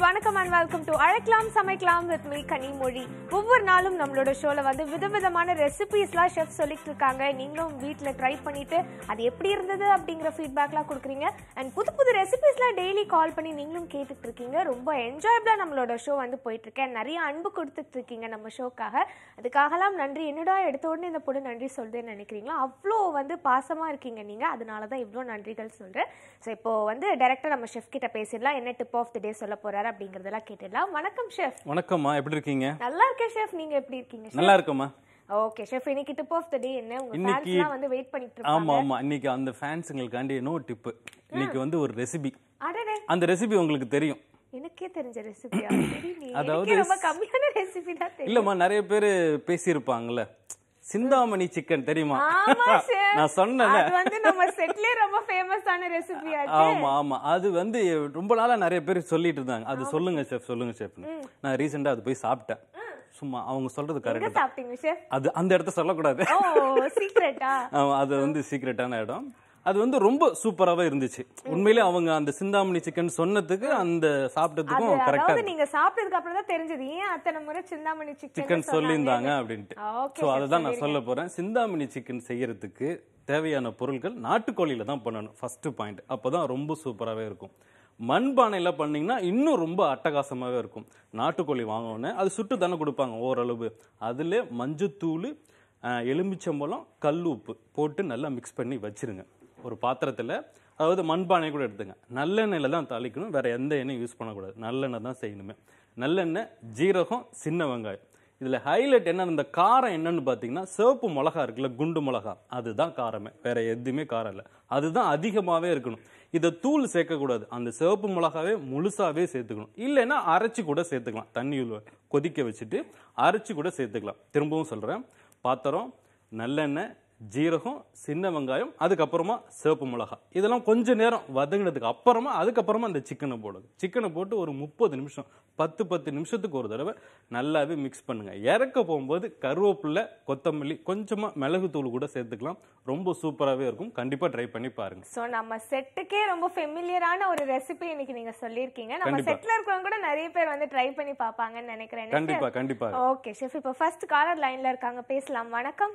வணக்கம் and welcome to அழைக்கலாம் சமைக்கலாம் வித் மீ கனிமொழி ஒவ்வொரு நாளும் நம்மளோட ஷோல வந்து விதவிதமான ரெசிபிஸ்லாம் ஷெஃப் சொல்லிட்டு இருக்காங்க நீங்களும் வீட்டில் ட்ரை பண்ணிட்டு அது எப்படி இருந்தது அப்படிங்கிற ஃபீட்பேக்லாம் கொடுக்குறீங்க அண்ட் புது புது ரெசிபிஸ்லாம் டெய்லி கால் பண்ணி நீங்களும் கேட்டுட்டு இருக்கீங்க ரொம்ப என்ஜாயபிளா நம்மளோட ஷோ வந்து போயிட்டு இருக்கேன் நிறைய அன்பு கொடுத்துட்டு இருக்கீங்க நம்ம ஷோக்காக அதுக்காகலாம் நன்றி என்னடா எடுத்த உடனே இந்த பொண்ணு நன்றி சொல்றேன்னு நினைக்கிறீங்களா அவ்வளோ வந்து பாசமா இருக்கீங்க நீங்க அதனால தான் இவ்வளோ நன்றிகள் சொல்றேன் ஸோ இப்போ வந்து டைரக்டா நம்ம ஷெஃப் கிட்ட பேசிடலாம் என்ன டிப் ஆஃப் தி டே சொல்ல போறாரு அப்படிங்கறதெல்லாம் கேட்டுடலாம் வணக்கம் ஷெஃப் வணக்கம்மா எப்படி இருக்கீங்க நல்லா இருக்கேன் ஷெஃப் நீங்க எப்படி இருக்கீங்க நல்லா இருக்கம்மா ஓகே ஷெஃப் இன்னைக்கு டிப் ஆஃப் தி டே என்ன உங்க இன்னைக்கு- ஃபேன்ஸ்லாம் வந்து வெயிட் பண்ணிட்டு ஆமா இருப்பாங்க ஆமா இன்னைக்கு அந்த ஃபேன்ஸுங்களுக்காண்டி இன்னொரு டிப்பு இன்னைக்கு வந்து ஒரு ரெசிபி அடடே அந்த ரெசிபி உங்களுக்கு தெரியும் எனக்கே தெரிஞ்ச ரெசிபியா தெரியலையே அதாவது எனக்கே ரொம்ப கம்மியான ரெசிபி தான் தெரியும் இல்லம்மா நிறைய பேர் பேசியிருப்பாங்கல்ல சிந்தாமணி சிக்கன் தெரியுமா ஆமா chef. நான் சொன்னேன்ல அது வந்து நம்ம செட்லயே ரொம்ப ஃபேமஸான ரெசிபி ஆச்சு ஆமா ஆமா அது வந்து ரொம்ப நாளா நிறைய பேர் சொல்லிட்டு இருந்தாங்க அது சொல்லுங்க செஃப் சொல்லுங்க செஃப்னு நான் ரீசெண்டா அது போய் சாப்பிட்டேன் சும்மா அவங்க சொல்றது எங்க கரெக்ட் சாப்பிட்டீங்க ஷெஃப் அது அந்த இடத்த சொல்லக்கூடாது ஓ சீக்ரெட்டா ஆமா, அது வந்து சீக்ரெட்டான இடம் அது வந்து ரொம்ப சூப்பராவே இருந்துச்சு உண்மையிலே அவங்க அந்த சிந்தாமணி சிக்கன் சொன்னதுக்கு அந்த அது சாப்பிட்டதுக்கும் கரெக்டா அதாவது நீங்க சாப்பிட்டதுக்கு அப்புறம் தான் தெரிஞ்சது ஏன் அத்தனை முறை சிந்தாமணி சிக்கன் சிக்கன் சொல்லியிருந்தாங்க அப்படின்ட்டு ஓகே ஸோ அதுதான் நான் சொல்ல போறேன் சிந்தாமணி சிக்கன் செய்யறதுக்கு தேவையான பொருட்கள் நாட்டுக்கோழியில தான் பண்ணணும் ஃபர்ஸ்ட் பாயிண்ட் அப்பதான் ரொம்ப சூப்பராகவே இருக்கும் மண்பானையில பண்ணீங்கன்னா இன்னும் ரொம்ப அட்டகாசமாவே இருக்கும் நாட்டுக்கோழி வாங்கினோடனே அது சுட்டு தானே கொடுப்பாங்க ஓரளவு அதுல மஞ்சத்தூள் அஹ், எலுமிச்சம்பழம் கல் உப்பு போட்டு நல்லா மிக்ஸ் பண்ணி வச்சிருங்க ஒரு பாத்திரத்துல அதாவது மண்பானை கூட எடுத்துங்க நல்லெண்ணெயில தான் தாளிக்கணும் வேற எந்த எண்ணெயும் யூஸ் பண்ணக்கூடாது நல்லெண்ணெய் தான் செய்யணுமே நல்லெண்ணெய் ஜீரகம் சின்ன வெங்காயம் இதுல ஹைலைட் என்ன இந்த காரம் என்னன்னு பாத்தீங்கன்னா சிவப்பு மிளகா இருக்குல்ல குண்டு மிளகா அதுதான் காரமே வேற எதுவுமே காரம் இல்லை அதுதான் அதிகமாவே இருக்கணும் இதை தூள் சேர்க்கக்கூடாது அந்த சிவப்பு மிளகாவே முழுசாவே சேர்த்துக்கணும் இல்லைன்னா அரைச்சு கூட சேர்த்துக்கலாம் தண்ணியில் கொதிக்க வச்சுட்டு அரைச்சு கூட சேர்த்துக்கலாம் திரும்பவும் சொல்றேன் பாத்திரம் நல்லெண்ணெய் ஜீரகம் சின்ன வெங்காயம் அதுக்கப்புறமா சிவப்பு மிளகா இதெல்லாம் கொஞ்ச நேரம் வதங்கினதுக்கு அப்புறமா அதுக்கப்புறமா அந்த சிக்கனை போடுங்க சிக்கனை போட்டு ஒரு முப்பது நிமிஷம் பத்து பத்து நிமிஷத்துக்கு ஒரு தடவை நல்லாவே மிக்ஸ் பண்ணுங்க இறக்க போகும்போது கருவேப்பிலை கொத்தமல்லி கொஞ்சமா மிளகுத்தூள் கூட சேர்த்துக்கலாம் ரொம்ப சூப்பராகவே இருக்கும் கண்டிப்பா ட்ரை பண்ணி பாருங்க சோ நம்ம செட்டுக்கே ரொம்ப ஃபெமிலியரான ஒரு ரெசிபி இன்னைக்கு நீங்க சொல்லியிருக்கீங்க நம்ம கண்டிப்பா. செட்ல இருக்கவங்க கூட நிறைய பேர் வந்து ட்ரை பண்ணி பாப்பாங்கன்னு நினைக்கிறேன் கண்டிப்பா கண்டிப்பா ஓகே ஷெஃப் இப்போ ஃபர்ஸ்ட் காலர் லைன்ல இருக்காங்க பேசலாம் வணக்கம்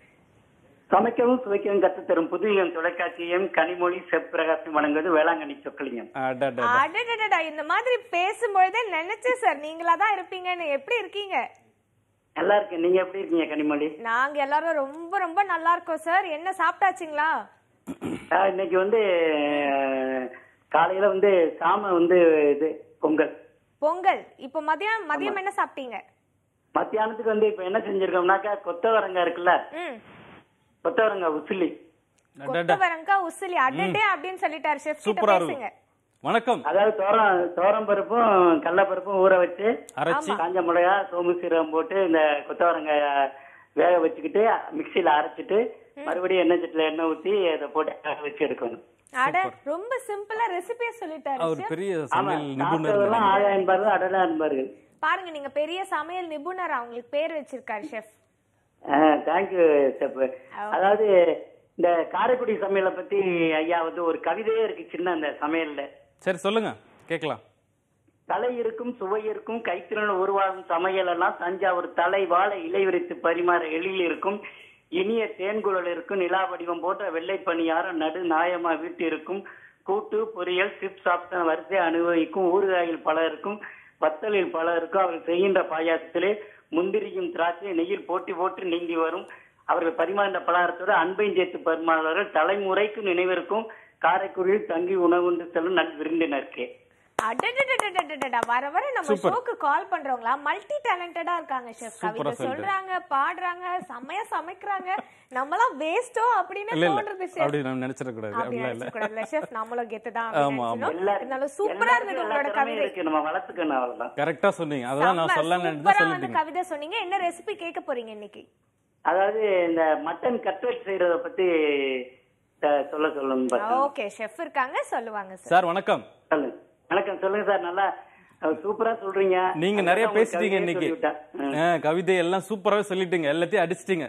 சமைக்கவும் சுவைக்கவும் கற்றுத்தரும் புதுயுகம் தொலைக்காட்சியும் கனிமொழி செப்பிரகாசம் வழங்குவது வேளாங்கண்ணி சொக்கலிங்கம் அடடட. அடடடடா இந்த மாதிரி பேசும்பொழுதே நினைச்சேன் சார் நீங்களா தான் இருப்பீங்கன்னு எப்படி இருக்கீங்க நல்லா இருக்கேன் நீங்க எப்படி இருக்கீங்க கனிமொழி நாங்க எல்லாரும் ரொம்ப ரொம்ப நல்லா இருக்கோம் சார் என்ன சாப்பிட்டாச்சுங்களா ஆஹ், இன்னைக்கு வந்து அஹ், காலையில வந்து சாம வந்து இது பொங்கல் பொங்கல் இப்போ மதியம் மதியம் என்ன சாப்பிட்டீங்க மத்தியானத்துக்கு வந்து இப்ப என்ன செஞ்சிருக்கோம்னாக்கா கொத்தவரங்காய் இருக்குல்ல ம் கொத்தவரங்காய் உசிலி அடடட. கொத்தவரங்காய் உசிலி அடடே அப்படின்னு சொல்லிட்டாரு ஷெஃப் கிட்ட சூப்பரா பேசுங்க இருக்கும் வணக்கம் அதாவது தோரம் தோரம் பருப்பும் கடலப்பருப்பும் ஊற வச்சு அரைச்சி காஞ்ச மிளகா சோம்பு சீரகம் போட்டு இந்த கொத்தவரங்காய வேக வச்சுக்கிட்டு மிக்சியில அரைச்சிட்டு மறுபடியும் எண்ணெய் சட்டில எண்ணெய் ஊத்தி அதை போட்டு வேக வச்சு எடுக்கணும் அட ரொம்ப சிம்பிளா ரெசிபியே சொல்லிட்டாரு அவர் chef. பெரிய ஆமா சமையல் நிபுணர் சாப்பிட்டதெல்லாம் ஆயா என்பார்கள் அடலா என்பார்கள் பாருங்க நீங்க பெரிய சமையல் நிபுணர் அவங்களுக்கு பேர் வச்சிருக்காரு ஷெஃப் தேங்க்யூ செப் அதாவது இந்த காரைக்குடி சமையலை பத்தி ஐயா வந்து ஒரு கவிதையே இருக்கு சின்ன அந்த சமையல்ல சரி சொல்லுங்க கேட்கலாம் தலை இருக்கும் சுவை இருக்கும் கைத்திறன் உருவாகும் சமையல் எல்லாம் தஞ்சாவூர் தலை வாழை இலை விரித்து பரிமாற எழில் இருக்கும் இனிய தேன்குழல் இருக்கும் நிலா வடிவம் போன்ற வெள்ளை பணியாரம் நடு நாயமா வீட்டு இருக்கும் கூட்டு பொரியல் சிப்ஸ் ஆப்ஷன் வரிசை அனுபவிக்கும் ஊறுகாயில் பல இருக்கும் வத்தலில் பல இருக்கும் அவர்கள் செய்கின்ற பாயாசத்திலே முந்திரியும் திராட்சை நெய்யில் போட்டி போட்டு நீங்கி வரும் அவர்கள் பரிமாறின பலகாரத்தோடு அன்பையும் சேர்த்து பரிமாறுவார்கள் தலைமுறைக்கு நினைவிருக்கும் காரைக்குடியில் தங்கி உணவுண்டு செல்லும் நல் விருந்தினருக்கே அடடடடடடடடா வர வர நம்ம Super. ஷோக்கு கால் பண்றவங்களா மல்டி டேலண்டடா இருக்காங்க ஷெஃப் Super ஆ கவிதை சொல்லிட்டு. சொல்றாங்க பாடுறாங்க செம்மையா சமைக்கிறாங்க நம்மலாம் வேஸ்டோ அப்படின்னு இல்ல இல்ல தோன்றது ஷெஃப் அப்படி நம்ம நினைச்சிடக்கூடாது அப்படி அப்படிலாம் இல்ல நினைச்சக்கூடாதுல ஷெஃப் நம்மளும் கெத்து தான் ஆமா, ஆமா. இருந்தாலும் சூப்பரா இருந்தது எல்லாருக்கும் எல்லா உங்களோட திறமையும் கவிதை இருக்கு நம்ம வளர்த்துக்கணும் அவ்வளவுதான் கரெக்டா சொன்னீங்க அதான் நான் செம்ம, சொல்ல சூப்பரா நினைச்சா வந்து சொல்லிட்டீங்க கவிதை சொன்னீங்க என்ன ரெசிபி கேட்க போறீங்க இன்னைக்கு அதாவது இந்த மட்டன் கட்லெட் செய்யறத பத்தி அஹ், சொல்ல சொல்லணும் பார்த்தேன். ஓகே ஷெஃப் இருக்காங்க சொல்லுவாங்க சார் சார் வணக்கம் சொல்லுங்க வணக்கம் சொல்லுங்க சார் நல்லா அஹ், சூப்பரா சொல்றீங்க நீங்க நிறைய அதுதான் உங்களுக்கு பேசிட்டீங்க கவிதையே இன்னைக்கு சொல்லிவிட்டேன். ம், ஆ, கவிதை எல்லாம் சூப்பராவே சொல்லிட்டீங்க எல்லாத்தையும் அடிச்சிட்டீங்க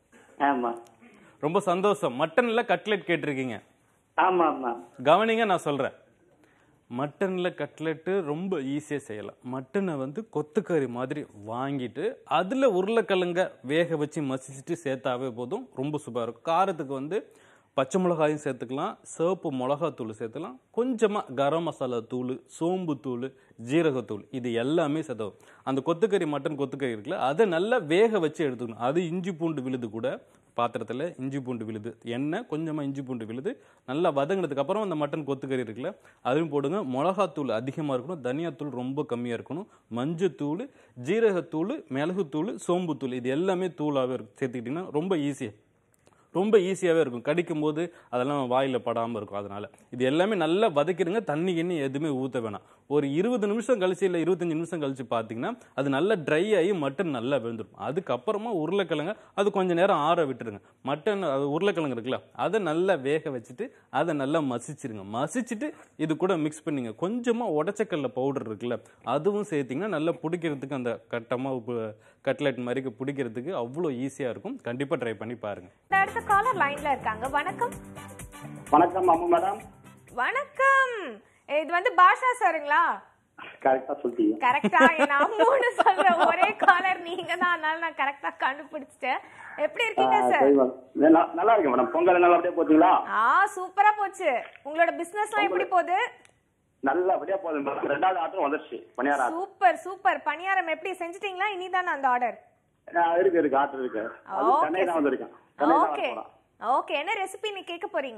ஆமா ரொம்ப சந்தோஷம் மட்டன்ல கட்லெட் கேட்டிருக்கீங்க ஆமா ஆமா கவனிங்க நான் சொல்றேன் மட்டனில் கட்லெட்டு ரொம்ப ஈஸியாக செய்யலாம் மட்டனை வந்து கொத்துக்கறி மாதிரி வாங்கிட்டு அதில் உருளைக்கிழங்க வேக வச்சு மசிச்சுட்டு சேர்த்தாவே போதும் ரொம்ப சூப்பராக இருக்கும் காரத்துக்கு வந்து பச்சை மிளகாயும் சேர்த்துக்கலாம் சிவப்பு மிளகாத்தூள் சேர்த்துக்கலாம் கொஞ்சமாக கரம் மசாலா தூள் சோம்பு தூள் ஜீரகத்தூள் இது எல்லாமே சேர்த்தவும் அந்த கொத்துக்கறி மட்டன் கொத்துக்கறி இருக்குல்ல அதை நல்லா வேக வச்சு எடுத்துக்கணும் அது இஞ்சி பூண்டு விழுது கூட பாத்திரத்தில் இஞ்சி பூண்டு விழுது எண்ணெய் கொஞ்சமாக இஞ்சி பூண்டு விழுது நல்லா வதங்கினதுக்கு அப்புறம் அந்த மட்டன் கொத்துக்கறி இருக்குல்ல அதையும் போடுங்க மிளகாத்தூள் அதிகமாக இருக்கணும் தனியாத்தூள் ரொம்ப கம்மியாக இருக்கணும் மஞ்சத்தூள் ஜீரகத்தூள் மிளகுத்தூள் சோம்புத்தூள் இது எல்லாமே தூளாகவே இருக்கும் சேர்த்துக்கிட்டிங்கன்னா ரொம்ப ஈஸியாக ரொம்ப ஈஸியாகவே இருக்கும் கடிக்கும் போது அதெல்லாம் வாயில் படாமல் இருக்கும் அதனால இது எல்லாமே நல்லா வதக்கிடுங்க தண்ணி எண்ணி எதுவுமே ஊற்ற வேணாம் ஒரு இருபது நிமிஷம் கழிச்சு இல்லை இருபத்தஞ்சு நிமிஷம் கழிச்சு பார்த்தீங்கன்னா அது நல்லா ட்ரை ஆகி மட்டன் நல்லா வெந்துடும் அதுக்கப்புறமா உருளைக்கிழங்க அது கொஞ்ச நேரம் ஆற விட்டுருங்க மட்டன் அது உருளைக்கிழங்கு இருக்குல்ல அதை நல்லா வேக வச்சுட்டு அதை நல்லா மசிச்சிருங்க மசிச்சுட்டு இது கூட மிக்ஸ் பண்ணிங்க கொஞ்சமாக உடச்சக்கல்ல பவுடர் இருக்குல்ல அதுவும் சேர்த்திங்கன்னா நல்லா பிடிக்கிறதுக்கு அந்த கட்டமாக கட்லெட் மாதிரி பிடிக்கிறதுக்கு அவ்வளோ ஈஸியாக இருக்கும் கண்டிப்பாக ட்ரை பண்ணி பாருங்கள் இந்த அடுத்த காலர் லைன்ல இருக்காங்க வணக்கம் வணக்கம் அம்மா மேடம் வணக்கம் இது வந்து பாஷா சாருங்களா கரெக்டா சொல்லிட்டீங்க கரெக்டா நான் அம்முன்னு சொல்ற ஒரே காலர் நீங்க தான் அதனால நான் கரெக்டா கண்டுபிடிச்சிட்டேன் எப்படி இருக்கீங்க ஆ, சார் சரி மேடம். நா- நல்லா இருக்கேன் மேடம் பொங்கல் நல்லா அப்படியே போச்சுங்களா ஆ சூப்பரா போச்சு உங்களோட பிசினஸ்லாம் எப்படி போகுது நல்லபடியா போகுது மேடம் ரெண்டாவது ஆட்டம் வந்துருச்சு பணியார ஆட்டம் சூப்பர் சூப்பர் பணியாரம் எப்படி செஞ்சிட்டீங்களா இனிதானே அந்த ஆர்டர் ஆ, இருக்கு இருக்கு ஆட்டம் இருக்கு அது Okay, சென்னை தான் sir. வந்திருக்கேன் சென்னை தான் ஓகே வரப்போறேன். ஓகே என்ன ரெசிபி நீ கேட்க போறீங்க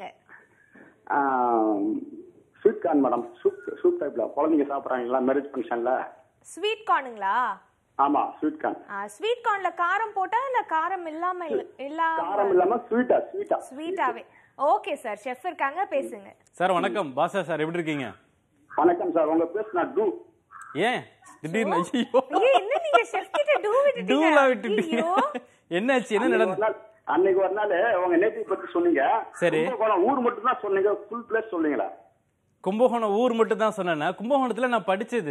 ஆ, sweet corn madam soup soup டைப்ல குழந்தைங்க சாப்பிட்றாங்களா மேரேஜ் ஃபங்க்ஷன்ல ஸ்வீட் கார்னுங்களா ஆமா ஸ்வீட் கார்ன் ஸ்வீட் கார்ன்ல காரம் போட்டா இல்ல காரம் இல்லாம இல்ல- காரம் இல்லாம இல்லாம ஸ்வீட்டா ஸ்வீட்டா ஸ்வீட்டாவே ஓகே சார் செஃப் இருக்காங்க பேசுங்க சார் வணக்கம் பாஷா சார் எப்படி இருக்கீங்க வணக்கம் சார் உங்க பேர் நான் டூ ஏன் திடீர்னு ஐயோ ஐயோ என்ன நீங்க செஃப் கிட்ட டூ விட்டுட்டீங்க டூலா விட்டுட்டீங்க ஐயோ. என்னாச்சு என்ன அன்னைக்கு ஒரு நடந்து நாள் அன்னைக்கு ஒரு நாள் உங்க நேட்டிவ் பத்தி சொன்னீங்க சரி. கும்பகோணம் ஊர் மட்டும் தான் சொன்னீங்க ஃபுல் பிளேஸ் சொன்னீங்களா கும்பகோணம் ஊர் மட்டும் தான் சொன்னேன் கும்பகோணத்துல நான் படிச்சது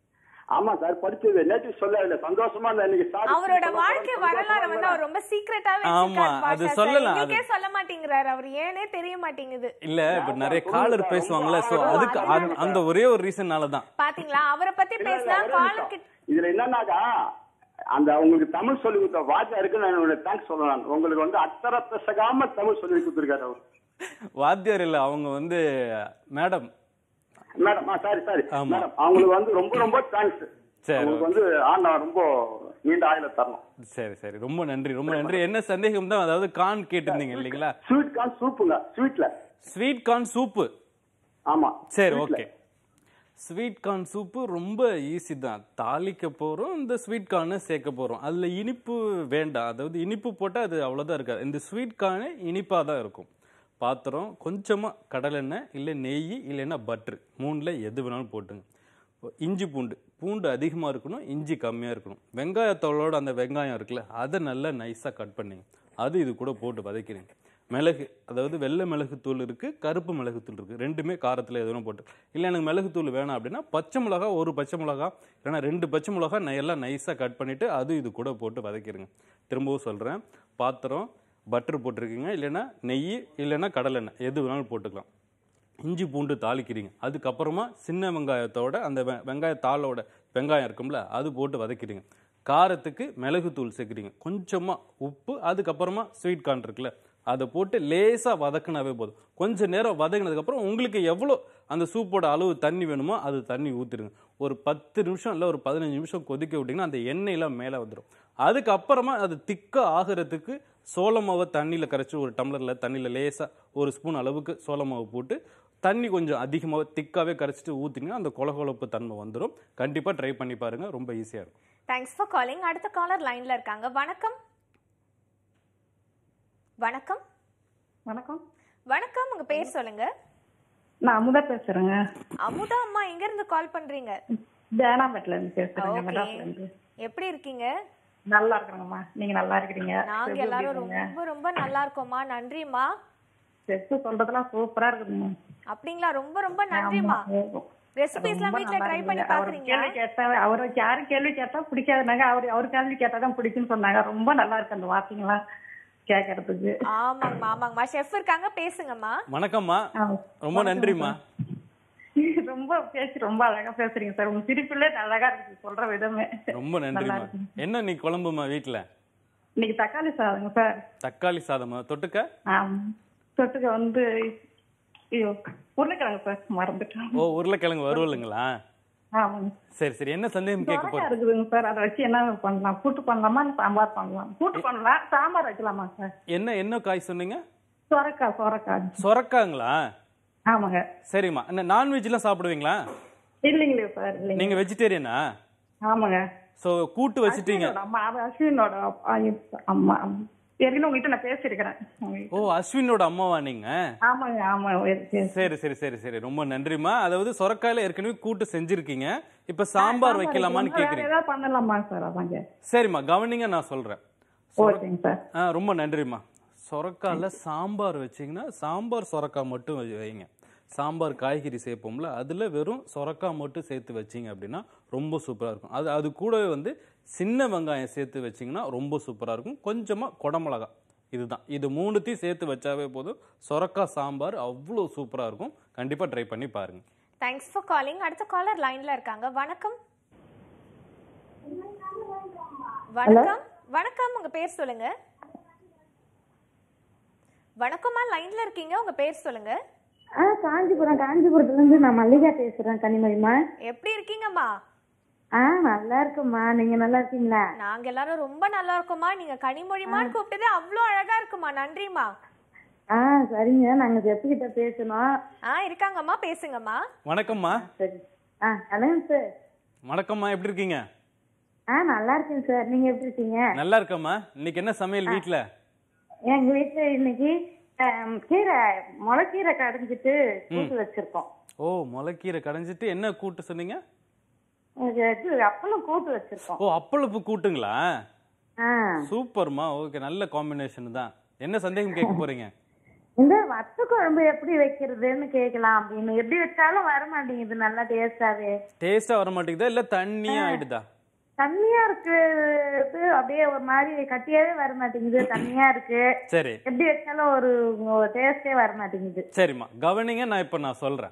ஆமா சார் படிச்சது நேட்டிவ் சொல்ல இல்ல சந்தோஷமா இருந்த இன்னைக்கு சாரி அவரோட வாழ்க்கை வரலாறு வந்து அவர் ரொம்ப சீக்ரெட்டாவே ஆமா, அது சொல்லலாம். எங்களுக்கே சொல்ல மாட்டேங்கிறாரு அவர் ஏனே தெரிய மாட்டேங்குது இல்ல இப்ப நிறைய காலர் பேசுவாங்கல்ல சோ அதுக்கு அந்த- அந்த ஒரே ஒரு ரீசன்னால தான் பாத்தீங்களா அவரை பத்தி பேசினா காலர் கிட்ட இதுல என்னன்னாக்கா அந்த உங்களுக்கு தமிழ் சொல்லி கொடுத்த வாத்தியாருக்கு நான் என்னோட தேங்க்ஸ் சொல்லலாம் உங்களுக்கு வந்து அத்தரை பெசகாம தமிழ் சொல்லி கொடுத்துருக்காரு அவர் வாத்தியார் இல்ல அவங்க வந்து மேடம் மேடம் சாரி சாரி ஆமா. மேடம் அவங்களுக்கு வந்து ரொம்ப ரொம்ப தேங்க்ஸ் சரி, உங்களுக்கு வந்து ஆண்டா ரொம்ப நீண்ட ஆயுள தரணும் சரி சரி ரொம்ப நன்றி ரொம்ப நன்றி என்ன சந்தேகம் தான் அதாவது கான் கேட்டிருந்தீங்க இல்லைங்களா ஸ்வீட் கார்ன் சூப்புங்க ஸ்வீட்ல ஸ்வீட் கார்ன் சூப்பு ஆமா சரி sweetல. ஓகே ஸ்வீட் கார்ன் சூப்பு ரொம்ப ஈஸி தான் தாளிக்க போகிறோம் இந்த ஸ்வீட் கார்னை சேர்க்க போகிறோம் அதில் இனிப்பு வேண்டாம் அதாவது இனிப்பு போட்டால் அது அவ்வளோதான் இருக்காது இந்த ஸ்வீட் கார்னு இனிப்பாக தான் இருக்கும் பாத்திரம் கொஞ்சமாக கடலெண்ணெய் இல்லை நெய் இல்லைன்னா பட்ரு மூணில் எது வேணாலும் போட்டுங்க இஞ்சி பூண்டு பூண்டு அதிகமாக இருக்கணும் இஞ்சி கம்மியாக இருக்கணும் வெங்காயத்தோலோட அந்த வெங்காயம் இருக்குல்ல அதை நல்லா நைஸாக கட் பண்ணிங்க அது இது கூட போட்டு வதக்கிறீங்க மிளகு அதாவது வெள்ளை மிளகுத்தூள் இருக்குது கருப்பு மிளகுத்தூள் இருக்குது ரெண்டுமே காரத்தில் எதுவும் போட்டு இல்லை எனக்கு மிளகுத்தூள் வேணாம் அப்படின்னா பச்சை மிளகா ஒரு பச்சை மிளகா இல்லைன்னா ரெண்டு பச்சை மிளகா நை- எல்லாம் நைஸாக கட் பண்ணிவிட்டு அது இது கூட போட்டு வதக்கிடுங்க திரும்பவும் சொல்கிறேன் பாத்திரம் பட்டர் போட்டிருக்கீங்க இல்லைன்னா நெய் இல்லைன்னா கடலெண்ணெய் எது வேணாலும் போட்டுக்கலாம் இஞ்சி பூண்டு தாளிக்கிறீங்க அதுக்கப்புறமா சின்ன வெங்காயத்தோட அந்த வெ- வெங்காயத்தாளோட வெங்காயம் இருக்கும்ல அது போட்டு வதக்கிறீங்க காரத்துக்கு மிளகுத்தூள் சேர்க்குறீங்க கொஞ்சமாக உப்பு அதுக்கப்புறமா ஸ்வீட் கார்ன் இருக்குல்ல அதை போட்டு லேசாக வதக்குனாவே போதும் கொஞ்ச நேரம் வதங்கினதுக்கப்புறம் உங்களுக்கு எவ்வளோ அந்த சூப்போட அளவு தண்ணி வேணுமோ அது தண்ணி ஊற்றிடுங்க ஒரு பத்து நிமிஷம் இல்லை ஒரு பதினஞ்சு நிமிஷம் கொதிக்க விட்டிங்கன்னா அந்த எண்ணெயெல்லாம் மேலே வந்துடும் அதுக்கப்புறமா அது திக்காக ஆகிறதுக்கு சோள மாவை தண்ணியில் கரைச்சி ஒரு டம்ளரில் தண்ணியில் லேசாக ஒரு ஸ்பூன் அளவுக்கு சோள மாவு போட்டு தண்ணி கொஞ்சம் அதிகமாக திக்காகவே கரைச்சிட்டு ஊற்றினீங்கன்னா அந்த கொலகொலப்பு தன்மை வந்துடும் கண்டிப்பாக ட்ரை பண்ணி பாருங்கள் ரொம்ப ஈஸியாக இருக்கும் தேங்க்ஸ் ஃபார் காலிங் அடுத்த காலர் லைன்ல இருக்காங்க வணக்கம் வணக்கம் வணக்கம் வணக்கம் உங்க பேர் சொல்லுங்க நான் அமுதா பேசுறேங்க அமுதா அம்மா எங்க இருந்து கால் பண்றீங்க தேனாம்பேட்டில இருந்து பேசுறேங்க Okay. மெட்ராஸ்ல இருந்து எப்படி இருக்கீங்க நல்லா இருக்கிறேங்கம்மா நீங்க நல்லா இருக்கிறீங்க நாங்க எப்படி எல்லாரும் இருக்கீங்க? ரொம்ப ரொம்ப நல்லா இருக்கோம்மா நன்றிம்மா செத்து சொல்றதெல்லாம் சூப்பரா இருக்குதுங்க அப்படிங்களா ரொம்ப ரொம்ப நன்றிம்மா ரெசிபிஸ்லாம் ரொம்ப வீட்ல நல்லா ட்ரை பண்ணி இருக்குதுங்க. அவர் பாக்குறீங்களா கேள்வி கேட்டா அவருக்கு யாரும் கேள்வி கேட்டா பிடிக்காதுனாங்க அவர் அவர் கேள்வி கேட்டா தான் பிடிக்கும்னு சொன்னாங்க ரொம்ப நல்லா இருக்கு அந்த வார்த்தைங்களாம் கேட்கறதுக்கு ஆமாங்கம்மா ஆமாங்கம்மா ஷெஃப் இருக்காங்க பேசுங்கம்மா வணக்கம்மா ஆ. ரொம்ப நன்றிம்மா ரொம்ப பேசி ரொம்ப அழகா பேசுறீங்க சார் உங்க சிரிப்புல அழகா இருக்கு சொல்ற விதமே ரொம்ப நன்றிம்மா நல்லா இருக்கு. என்ன நீ குழம்புமா வீட்ல இன்னைக்கு தக்காளி சாதங்க சார் தக்காளி சாதமா தொட்டுக்க ஆம். தொட்டுக்க வந்து ஐயோ உருளைக்கிழங்கு சார் மறந்துட்டேன் ஓ உருளைக்கிழங்கு வருவலுங்களா ஆமாங்க சரி சரி என்ன சந்தேகம் கேட்க சொரக்காய் போற இருக்குதுங்க சார் அதை வச்சு என்ன பண்ணலாம் கூட்டு பண்ணலாமா இல்ல சாம்பார் பண்ணலாம் கூட்டு பண்ணலாம் சாம்பார் வைக்கலாமா சார் என்ன என்ன காய் சொன்னீங்க சொரக்காய் சொரக்காய் சொரக்காங்களா ஆமாங்க சரிம்மா என்ன நான்வெஜ்லாம் சாப்பிடுவீங்களா இல்லைங்களே சார் இல்லைங்க நீங்க வெஜிடேரியனா ஆமாங்க சோ கூட்டு வச்சிட்டீங்க அஸ்வினோட அம்மா அது அஸ்வினோட அப்பா, அம்மா ஏற்கனவே உங்ககிட்ட நான் பேசியிருக்கிறேன் ஓ அஸ்வினோட அம்மாவா நீங்க ஆமாங்க ஆமா இருக்கு. சரி சரி சரி சரி ரொம்ப நன்றிம்மா அதாவது சொரக்காயில ஏற்கனவே கூட்டு செஞ்சிருக்கீங்க இப்ப சாம்பார் வைக்கலாமான்னு வேற கேக்குறீங்க ஏதாவது பண்ணலாமா சார் அதாங்க சரிம்மா கவனிங்க நான் சொல்றேன் ஓகேங்க சார் ஆ ரொம்ப நன்றிம்மா சொரக்காயில் சாம்பார் வச்சீங்கன்னா சாம்பார் சொரக்காய் மட்டும் வை- வைங்க சாம்பார் காய்கறி சேர்ப்போம்ல அதில் வெறும் சொரக்காய் மட்டும் சேர்த்து வச்சீங்க அப்படின்னா ரொம்ப சூப்பராக இருக்கும் அது அது கூடவே வந்து சின்ன வெங்காயம் சேர்த்து வச்சீங்கன்னா ரொம்ப சூப்பராக இருக்கும் கொஞ்சமாக குடமிளகா இதுதான் இது மூணுத்தையும் சேர்த்து வச்சாவே போதும் சொரக்காய் சாம்பார் அவ்வளோ சூப்பராக இருக்கும் கண்டிப்பாக ட்ரை பண்ணி பாருங்க தேங்க்ஸ் ஃபார் காலிங் அடுத்த காலர் லைன்ல இருக்காங்க வணக்கம் வணக்கம் வணக்கம் உங்க பேர் சொல்லுங்க வணக்கம்மா லைன்ல இருக்கீங்க உங்க பேர் சொல்லுங்க ஆ காஞ்சிபுரம் காஞ்சிபுரத்துல இருந்து நான் மல்லிகா பேசுறேன் கனிமொழிமா எப்படி இருக்கீங்கம்மா ஆ நல்லா இருக்கும்மா நீங்க நல்லா இருக்கீங்களா நாங்க எல்லாரும் ரொம்ப நல்லா இருக்கோம்மா நீங்க கனிமொழிமான்னு கூப்பிட்டது அவ்வளோ அழகா இருக்குமா நன்றிம்மா ஆ சரிங்க நாங்க செப்புக்கிட்ட பேசணும் ஆ இருக்காங்கம்மா பேசுங்கம்மா வணக்கம்மா சரி ஆ ஹலோ சார் வணக்கம்மா எப்படி இருக்கீங்க ஆ நல்லா இருக்கேன் சார் நீங்க எப்படி இருக்கீங்க நல்லா இருக்கம்மா இன்னைக்கு என்ன சமையல் வீட்டில் எங்க வீட்டுல இன்னைக்கு ஆம், கீரை முளைக்கீரை கடைஞ்சிட்டு கூட்டு வச்சிருக்கோம் ஓ முளைக்கீரை கடைஞ்சிட்டு என்ன கூட்டு சொன்னீங்க இது இது அப்பளம் கூட்டு வச்சிருக்கோம் ஓ அப்பளப்பு கூட்டுங்களா ஆ சூப்பர்மா ஓகே நல்ல காம்பினேஷன் தான் என்ன சந்தேகம் கேட்க போறீங்க இந்த வத்த குழம்பு எப்படி வைக்கிறதுன்னு கேட்கலாம் அப்படின்னு எப்படி வச்சாலும் வர மாட்டேங்குது நல்லா டேஸ்டாவே டேஸ்டா வர மாட்டேங்குதா இல்ல தண்ணியா ஆயிடுதா தண்ணியா இருக்கு இது அப்படியே ஒரு மாதிரி கட்டியாவே வர மாட்டேங்குது தண்ணியா இருக்கு சரி எப்படி வச்சாலும் ஒரு டேஸ்டே வர மாட்டேங்குது சரிம்மா கவனிங்க நான் இப்போ நான் சொல்றேன்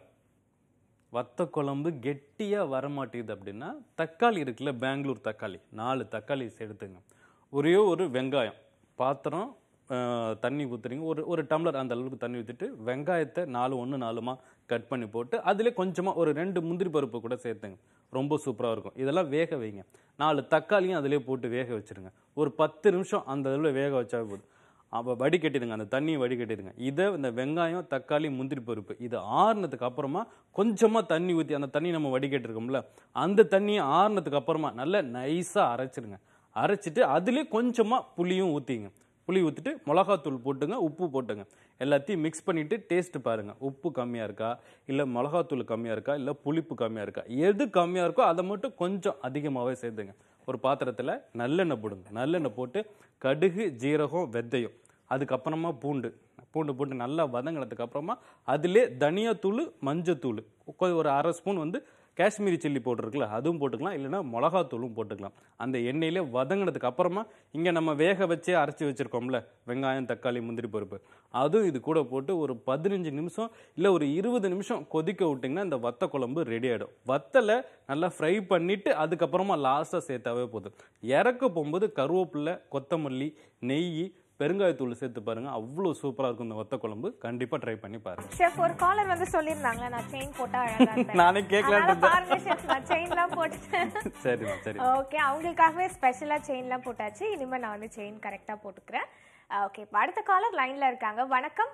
வத்த குழம்பு கெட்டியா வர மாட்டேங்குது அப்படின்னா தக்காளி இருக்குல்ல பெங்களூர் தக்காளி நாலு தக்காளி எடுத்துங்க ஒரே ஒரு வெங்காயம் பாத்திரம் ஆஹ், தண்ணி ஊத்துறீங்க ஒரு ஒரு டம்ளர் அந்த அளவுக்கு தண்ணி ஊற்றிட்டு வெங்காயத்தை நாலு ஒன்று நாலுமா கட் பண்ணி போட்டு அதிலே கொஞ்சமாக ஒரு ரெண்டு முந்திரி பருப்பு கூட சேர்த்துங்க ரொம்ப சூப்பராக இருக்கும் இதெல்லாம் வேக வைங்க நாலு தக்காளியும் அதிலே போட்டு வேக வச்சிருங்க ஒரு பத்து நிமிஷம் அந்த அளவில் வேக வச்சா போதும் அப்போ வடிகட்டிடுங்க அந்த தண்ணியை வடிகட்டிடுங்க இதை இந்த வெங்காயம் தக்காளி முந்திரி பருப்பு இது ஆறுனதுக்கு அப்புறமா கொஞ்சமாக தண்ணி ஊற்றி அந்த தண்ணி நம்ம வடிகட்டிருக்கோம்ல அந்த தண்ணியை ஆறுனதுக்கு அப்புறமா நல்லா நைஸாக அரைச்சிடுங்க அரைச்சிட்டு அதுலேயே கொஞ்சமாக புளியும் ஊற்றிங்க புளி ஊற்றிட்டு மிளகாத்தூள் போட்டுங்க உப்பு போட்டுங்க எல்லாத்தையும் மிக்ஸ் பண்ணிவிட்டு டேஸ்ட் பாருங்கள் உப்பு கம்மியாக இருக்கா இல்லை மிளகாத்தூள் கம்மியாக இருக்கா இல்லை புளிப்பு கம்மியாக இருக்கா எது கம்மியாக இருக்கோ அதை மட்டும் கொஞ்சம் அதிகமாகவே சேர்த்துங்க ஒரு பாத்திரத்தில் நல்லெண்ணெய் போடுங்க நல்லெண்ணெய் போட்டு கடுகு ஜீரகம் வெந்தயம் அதுக்கப்புறமா பூண்டு பூண்டு போட்டு நல்லா வதங்கினதுக்கு அப்புறமா அதிலே தனியாத்தூள் மஞ்சத்தூள் கொ- ஒரு அரை ஸ்பூன் வந்து காஷ்மீரி சில்லி போட்டிருக்குல்ல அதுவும் போட்டுக்கலாம் இல்லைன்னா மிளகாத்தூளும் போட்டுக்கலாம் அந்த எண்ணெயிலே வதங்கினதுக்கு அப்புறமா இங்கே நம்ம வேக வச்சே அரைச்சி வச்சிருக்கோம்ல வெங்காயம் தக்காளி முந்திரி பருப்பு அதுவும் இது கூட போட்டு ஒரு பதினஞ்சு நிமிஷம் இல்லை ஒரு இருபது நிமிஷம் கொதிக்க விட்டிங்கன்னா இந்த வத்த குழம்பு ரெடி ஆகிடும் வத்தலை நல்லா ஃப்ரை பண்ணிவிட்டு அதுக்கப்புறமா லாஸ்ட்டாக சேர்த்தாவே போதும் இறக்க போகும்போது கருவேப்பிலை கொத்தமல்லி நெய் பெருங்காயத்தூள் சேர்த்து பாருங்க அவ்வளோ சூப்பராக இருக்கும் இந்த வத்த குழம்பு கண்டிப்பாக ட்ரை பண்ணி பாருங்க ஷெஃப் ஒரு காலர் வந்து சொல்லிருந்தாங்களே நான் செயின் போட்டா அழகா இருப்பேன். நானே கேட்கலான்னு அதனால இருந்தேன். பாருங்க ஷெஃப் நான் செயின்லாம் போட்டுட்டேன் சரிம்மா சரி ஓகே அவங்களுக்காகவே ஸ்பெஷலா செயின்லாம் போட்டாச்சு இனிமே நான் வந்து செயின் கரெக்டா போட்டுக்கிறேன் ஓகே இப்போ அடுத்த காலர் லைன்ல இருக்காங்க வணக்கம்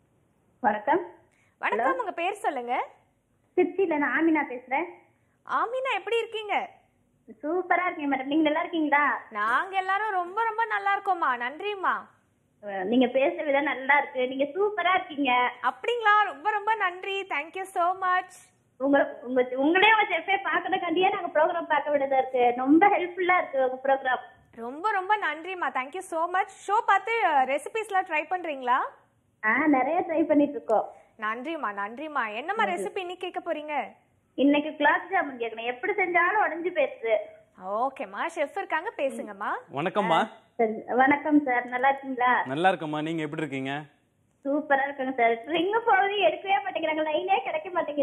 வணக்கம் வணக்கம் உங்க பேர் சொல்லுங்க திருச்சியில நான் ஆமினா பேசுறேன் ஆமினா எப்படி இருக்கீங்க சூப்பரா இருக்கீங்க மேடம் நீங்க நல்லா இருக்கீங்களா நாங்க எல்லாரும் ரொம்ப ரொம்ப நல்லா இருக்கோம்மா நன்றிம்மா அஹ் நீங்க பேசுற விதம் நல்லா இருக்கு நீங்க சூப்பரா இருக்கீங்க அப்படிங்களா ரொம்ப ரொம்ப நன்றி தேங்க்யூ so மச் உங்க உங்க உங்களே உங்க செஃபே பாக்குறதுக்காண்டியே நாங்க ப்ரோக்ராம் பார்க்க வேண்டியதா இருக்கு ரொம்ப ஹெல்ப்ஃபுல்லா இருக்கு உங்க ப்ரோக்ராம் ரொம்ப ரொம்ப நன்றிம்மா தேங்க்யூ so மச் ஷோ பார்த்து ரெசிபிஸ்லாம் ட்ரை பண்றீங்களா ஆ நிறைய ட்ரை பண்ணிட்டு இருக்கோம் நன்றிம்மா நன்றிம்மா என்னம்மா ரெசிபி இன்னைக்கு கேட்க போறீங்க இன்னைக்கு குலாப் ஜாமுன் கேட்கணும் எப்படி செஞ்சாலும் உடஞ்சு போயிருச்சு ஓகேம்மா ஷெஃப் இருக்காங்க பேசுங்கம்மா வணக்கம்மா சரி வணக்கம் சார் நல்லா இருக்கீங்களா நல்லா இருக்கம்மா நீங்க எப்படி இருக்கீங்க சூப்பரா இருக்குங்க சார் ரிங்க போகுது எடுக்கவே மாட்டேங்கிறாங்க லைனே கிடைக்க மாட்டேங்குது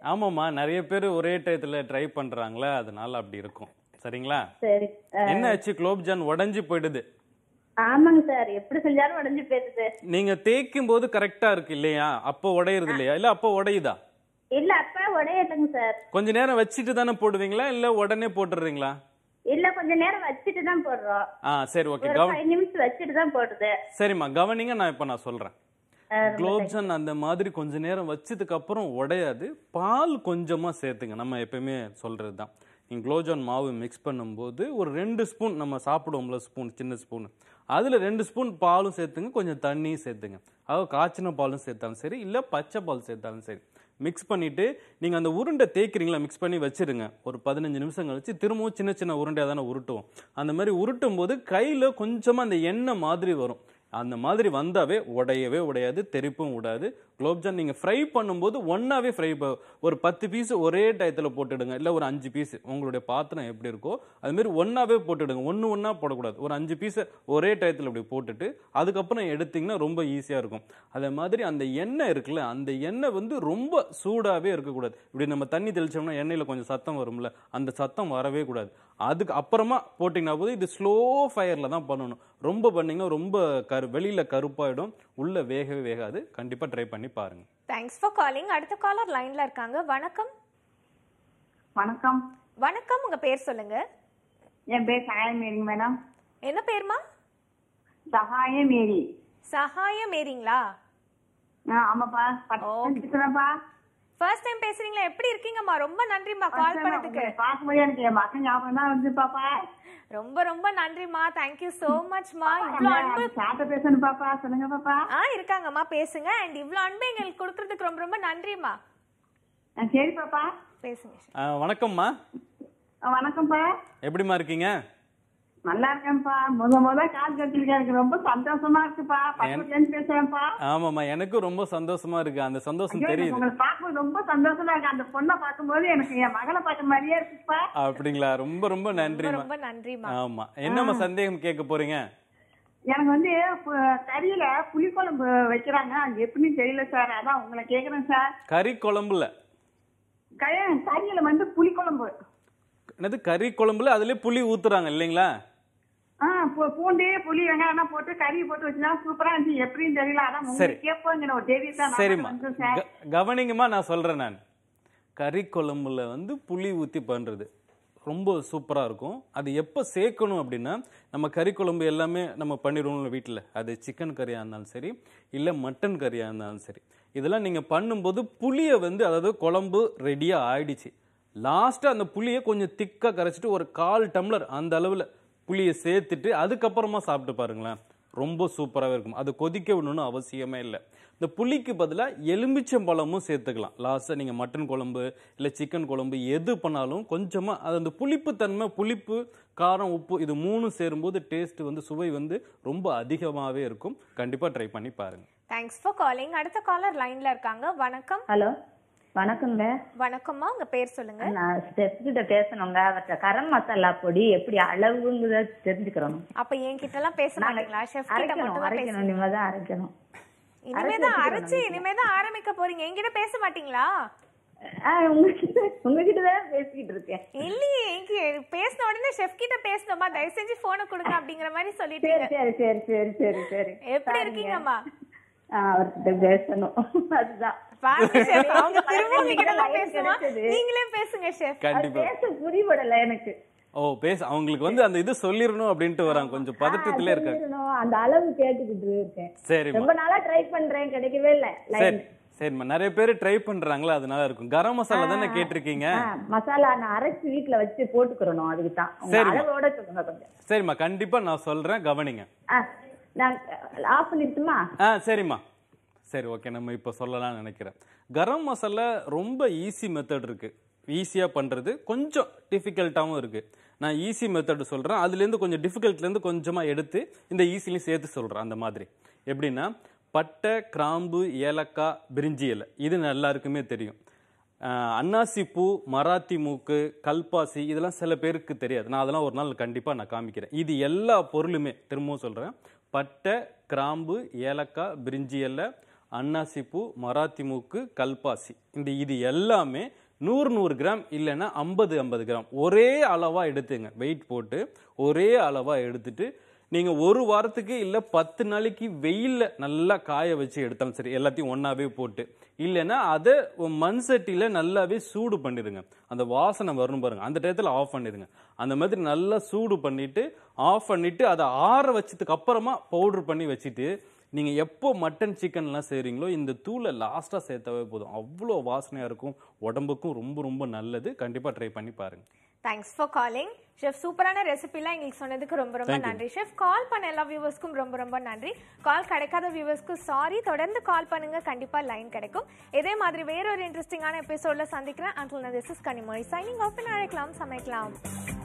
ஆமாம்மா நிறைய பேர் ஒரே டயத்துல ட்ரை பண்றாங்களே அதனால அப்படி இருக்கும் சரிங்களா சரி என்ன ஆச்சு குலோப்ஜான் உடைஞ்சு போயிடுது ஆமாங்க சார் எப்படி செஞ்சாலும் உடஞ்சு போயிருது நீங்க தேய்க்கும் போது கரெக்டா இருக்கு இல்லையா அப்போ உடையறது இல்லையா இல்ல அப்போ உடையுதா இல்ல அப்பா உடையட்டுங்க சார் கொஞ்ச நேரம் வச்சுட்டு தானே போடுவீங்களா இல்ல உடனே போட்டுடுறீங்களா இல்ல கொஞ்ச நேரம் வச்சுட்டு தான் போடுறோம் ஆ சரி ஓகே ஒரு கவ ஃபைவ் நிமிஷம் வச்சுட்டு தான் போடுது சரிம்மா கவனிங்க நான் இப்போ நான் சொல்றேன் குலோப்ஜான் அந்த மாதிரி கொஞ்ச நேரம் வச்சதுக்கு அப்புறம் உடையாது பால் கொஞ்சமா சேர்த்துங்க நம்ம எப்பயுமே சொல்றது தான் நீங்கள் குலோப்ஜான் மாவு மிக்ஸ் பண்ணும்போது ஒரு ரெண்டு ஸ்பூன் நம்ம சாப்பிடுவோம்ல ஸ்பூன் சின்ன ஸ்பூன் அதில் ரெண்டு ஸ்பூன் பாலும் சேர்த்துங்க கொஞ்சம் தண்ணியும் சேர்த்துங்க அதாவது காய்ச்சின பாலும் சேர்த்தாலும் சரி இல்லை பச்சை பால் சேர்த்தாலும் சரி மிக்ஸ் பண்ணிட்டு நீங்க அந்த உருண்டை தேய்க்கிறீங்களா மிக்ஸ் பண்ணி வச்சிருங்க ஒரு பதினஞ்சு நிமிஷம் கழிச்சு திரும்பவும் சின்ன சின்ன உருண்டையாக தானே உருட்டுவோம் அந்த மாதிரி உருட்டும் போது கையில கொஞ்சமா அந்த எண்ணெய் மாதிரி வரும் அந்த மாதிரி வந்தாவே உடையவே உடையாது தெறிப்பும் விடாது குலோப்ஜான் நீங்க ஃப்ரை பண்ணும்போது ஒன்னாவே ஃப்ரை ஒரு பத்து பீஸ் ஒரே டயத்துல போட்டுடுங்க இல்ல ஒரு அஞ்சு பீஸ் உங்களுடைய பாத்திரம் எப்படி இருக்கோ அது மாதிரி ஒன்னாவே போட்டுடுங்க ஒன்று ஒன்றா போடக்கூடாது ஒரு அஞ்சு பீஸை ஒரே டயத்தில் இப்படி போட்டுட்டு அதுக்கப்புறம் எடுத்தீங்கன்னா ரொம்ப ஈஸியாக இருக்கும் அதே மாதிரி அந்த எண்ணெய் இருக்குல்ல அந்த எண்ணெய் வந்து ரொம்ப சூடாகவே இருக்கக்கூடாது இப்படி நம்ம தண்ணி தெளிச்சோம்னா எண்ணெயில் கொஞ்சம் சத்தம் வரும்ல அந்த சத்தம் வரவே கூடாது அதுக்கு அப்புறமா போட்டிங்கன்னா போது இது ஸ்லோ ஃபயரில் தான் பண்ணணும் ரொம்ப பண்ணீங்கன்னா ரொம்ப கரு வெளியில் கருப்பாயிடும் உள்ள வேகவே வேகாது கண்டிப்பாக ட்ரை பண்ணி பாருங்க தேங்க்ஸ் ஃபார் காலிங் அடுத்த காலர் லைன்ல இருக்காங்க வணக்கம் வணக்கம் வணக்கம் உங்க பேர் சொல்லுங்க என் பேர் சகாயமேரிங்க மேடம் என்ன பேர்மா சகாயமேரி சகாய மேரிங்களா ஆ ஆமாப்பா பட்டுப்பா ஃபர்ஸ்ட் டைம் பேசுறீங்களா எப்படி இருக்கீங்கம்மா ரொம்ப நன்றிம்மா கால் பண்ணதுக்கு பார்க்கும்போது எனக்கு என் மகன் ஞாபகம் தான் வந்து பாப்பா ரொம்ப ரொம்ப நன்றிம்மா தேங்க்யூ so மச்மா இவ்வளோ அன்பு சாப்பிட்ட பேசணும் பாப்பா சொல்லுங்க பாப்பா ஆ இருக்காங்கம்மா பேசுங்க அண்ட் இவ்வளோ அன்பு எங்களுக்கு கொடுக்கறதுக்கு ரொம்ப ரொம்ப நன்றிம்மா ஆ, சரி பாப்பா பேசுங்க ஆ, வணக்கம்மா ஆ, வணக்கம்ப்பா எப்படிம்மா இருக்கீங்க நல்லா இருக்கேன்ப்பா முத முத கால் கட்டிருக்கேன் எனக்கு ரொம்ப சந்தோஷமா இருக்குப்பா பக்கத்துலேருந்து பேசுறேன்ப்பா ஆமாம்மா எனக்கும் ரொம்ப சந்தோஷமா இருக்கு அந்த சந்தோஷம் ஐயோ, எனக்கு தெரியுது உங்களை பார்க்கும்போது ரொம்ப சந்தோஷமா இருக்கு அந்த பொண்ணை பார்க்கும்போது எனக்கு என் மகளை பார்த்த மாதிரியே இருக்குப்பா அப்படிங்களா ரொம்ப ரொம்ப ரொம்ப நன்றிம்மா ரொம்ப நன்றிம்மா ஆமா என்னம்மா சந்தேகம் கேட்க போறீங்க எனக்கு வந்து பு- கறியில புளிக்குழம்பு வைக்கிறாங்க அது எப்படின்னு தெரியல சார் அதான் உங்களை கேக்குறேன் சார் கறி குழம்புல க- கறியில வந்து புளிக்குழம்பு என்னது கறி குழம்புல அதுலயே புளி ஊத்துறாங்க இல்லைங்களா ஆ பூ- பூண்டு புளி வெங்காயம் போட்டு கறி போட்டு வச்சுனா சூப்பரா இருந்துச்சு எப்படின்னு தெரியல அதான் சரி. உங்களுக்கு கேட்போங்கிற ஒரு தைரியத்தை நான் சரிம்மா வந்து சார் க- கவனிங்கம்மா நான் சொல்றேன் நான் கறி குழம்புல வந்து புளி ஊத்தி பண்றது ரொம்ப சூப்பரா இருக்கும் அது எப்போ சேர்க்கணும் அப்படின்னா நம்ம கறி குழம்பு எல்லாமே நம்ம பண்ணிடுவோம்ல வீட்டில் அது சிக்கன் கறியாக இருந்தாலும் சரி இல்லை மட்டன் கறியாக இருந்தாலும் சரி இதெல்லாம் நீங்கள் பண்ணும்போது புளியை வந்து அதாவது குழம்பு ரெடியாக ஆயிடுச்சு லாஸ்ட்டாக அந்த புளியை கொஞ்சம் திக்காக கரைச்சிட்டு ஒரு கால் டம்ளர் அந்த அளவில் புளியை சேர்த்துட்டு அதுக்கப்புறமா சாப்பிட்டு பாருங்களேன் ரொம்ப சூப்பராகவே இருக்கும் அது கொதிக்க விடணும்னு அவசியமே இல்லை இந்த புளிக்கு பதிலாக எலுமிச்சம்பழமும் சேர்த்துக்கலாம் லாஸ்ட்டாக நீங்கள் மட்டன் குழம்பு இல்லை சிக்கன் குழம்பு எது பண்ணாலும் கொஞ்சமாக அது அந்த புளிப்பு தன்மை புளிப்பு காரம் உப்பு இது மூணும் சேரும்போது டேஸ்ட் வந்து சுவை வந்து ரொம்ப அதிகமாகவே இருக்கும் கண்டிப்பாக ட்ரை பண்ணி பாருங்கள் தேங்க்ஸ் ஃபார் காலிங் அடுத்த காலர் லைன்ல இருக்காங்க வணக்கம் ஹலோ வணக்கங்க வணக்கம்மா உங்க பேர் சொல்லுங்க நான் ஸ்டெப் கிட்ட பேசணுங்க அவர்கிட்ட கரம் மசாலா பொடி எப்படி அளவுங்கிறத தெரிஞ்சுக்கிறோம் அப்ப என்கிட்ட எல்லாம் பேச மாட்டீங்களா ஷெஃப் கிட்ட அரைக்கணும் மட்டும் தான் அரைக்கணும் பேசுங்க இனிமே தான் அரைக்கணும் இனிமேதான் அரைச்சு இனிமேதான் ஆரம்பிக்க போறீங்க என்கிட்ட பேச மாட்டீங்களா ஆ, உங்ககிட்ட உங்ககிட்ட தான் பேசிக்கிட்டு இருக்கேன் இல்லையே எங்க பேசின உடனே ஷெஃப் கிட்ட பேசணுமா தயவு செஞ்சு போனை கொடுங்க அப்படிங்கிற மாதிரி சரி சொல்லிட்டீங்க சரி சரி சரி சரி சரி எப்படி சரிங்க. இருக்கீங்கம்மா ஆ, அவர்கிட்ட பேசணும் அதுதான் பாருங்க chef, அவங்க திரும்ப உங்ககிட்ட தான் line பேசுமா கிடைச்சது. நீங்களே பேசுங்க ஷெஃப் அது கண்டிப்பாக பேச புரியப்படல எனக்கு ஓ பேச அவங்களுக்கு வந்து அந்த இது சொல்லிடணும் அப்படின்ட்டு வராங்க கொஞ்சம் பதட்டத்திலே இருக்காங்க சொல்லிடணும், அந்த அளவு கேட்டுக்கிட்டு இருக்கேன் சரிம்மா ரொம்ப நாளா ட்ரை பண்றேன் கிடைக்கவே இல்ல சரி லைன் சரிம்மா நிறைய பேர் ட்ரை பண்றாங்களா அதனால இருக்கும் கரம் மசாலா தானே கேட்டிருக்கீங்க மசாலா நான் அரைச்சு வீட்ல வச்சு போட்டுக்கிறணும் அதுக்கு தான் உங்க சரிம்மா. அளவோட சொல்லுங்க கொஞ்சம் சரிம்மா கண்டிப்பா நான் சொல்றேன் கவனிங்க ஆ, நான் ஆஃப் பண்ணிட்டுமா ஆ சரிம்மா சரி ஓகே நம்ம இப்போ சொல்லலாம்னு நினைக்கிறேன் கரம் மசாலா ரொம்ப ஈஸி மெத்தட் இருக்கு ஈஸியாக பண்ணுறது கொஞ்சம் டிஃபிகல்ட்டாகவும் இருக்கு நான் ஈஸி மெத்தட் சொல்கிறேன் அதுலேருந்து கொஞ்சம் டிஃபிகல்ட்லேருந்து கொஞ்சமாக எடுத்து இந்த ஈஸிலையும் சேர்த்து சொல்கிறேன் அந்த மாதிரி எப்படின்னா பட்டை கிராம்பு ஏலக்காய் பிரிஞ்சி இலை இது எல்லாருக்குமே தெரியும் ஆஹ் அன்னாசி பூ மராத்தி மூக்கு கல்பாசி இதெல்லாம் சில பேருக்கு தெரியாது நான் அதெல்லாம் ஒரு நாள் கண்டிப்பாக நான் காமிக்கிறேன் இது எல்லா பொருளுமே திரும்பவும் சொல்கிறேன் பட்டை கிராம்பு ஏலக்காய் பிரிஞ்சி இலை அன்னாசிப்பூ மராத்தி மூக்கு கல்பாசி இந்த இது எல்லாமே நூறு நூறு கிராம் இல்லைன்னா ஐம்பது ஐம்பது கிராம் ஒரே அளவாக எடுத்துங்க வெயிட் போட்டு ஒரே அளவாக எடுத்துட்டு நீங்கள் ஒரு வாரத்துக்கு இல்லை பத்து நாளைக்கு வெயிலில் நல்லா காய வச்சு எடுத்தாலும் சரி எல்லாத்தையும் ஒன்றாவே போட்டு இல்லைன்னா அதை மண் சட்டியில் நல்லாவே சூடு பண்ணிடுங்க அந்த வாசனை வரணும் பாருங்க அந்த டயத்தில் ஆஃப் பண்ணிடுங்க அந்த மாதிரி நல்லா சூடு பண்ணிட்டு ஆஃப் பண்ணிட்டு அதை ஆற வச்சதுக்கு அப்புறமா பவுடர் பண்ணி வச்சுட்டு நீங்க எப்போ மட்டன் சிக்கன்லாம் செய்றீங்களோ இந்த தூளை லாஸ்டா சேர்த்தாவே போதும் அவ்வளோ வாசனையா இருக்கும் உடம்புக்கும் ரொம்ப ரொம்ப நல்லது கண்டிப்பா ட்ரை பண்ணி பாருங்க தேங்க்ஸ் ஃபார் காலிங் ஷெஃப் சூப்பரான ரெசிபிலாம் எங்களுக்கு சொன்னதுக்கு ரொம்ப ரொம்ப Thank you. நன்றி ஷெஃப் கால் பண்ண எல்லா வியூவர்ஸ்க்கும் ரொம்ப ரொம்ப நன்றி கால் கிடைக்காத வியூவர்ஸ்க்கு சாரி தொடர்ந்து கால் பண்ணுங்க கண்டிப்பா லைன் கிடைக்கும் இதே மாதிரி வேற ஒரு இன்ட்ரெஸ்டிங்கான எபிசோட்ல சந்திக்கிறேன் until this is Kanimozhi signing off அழைக்கலாம் சமைக்கலாம்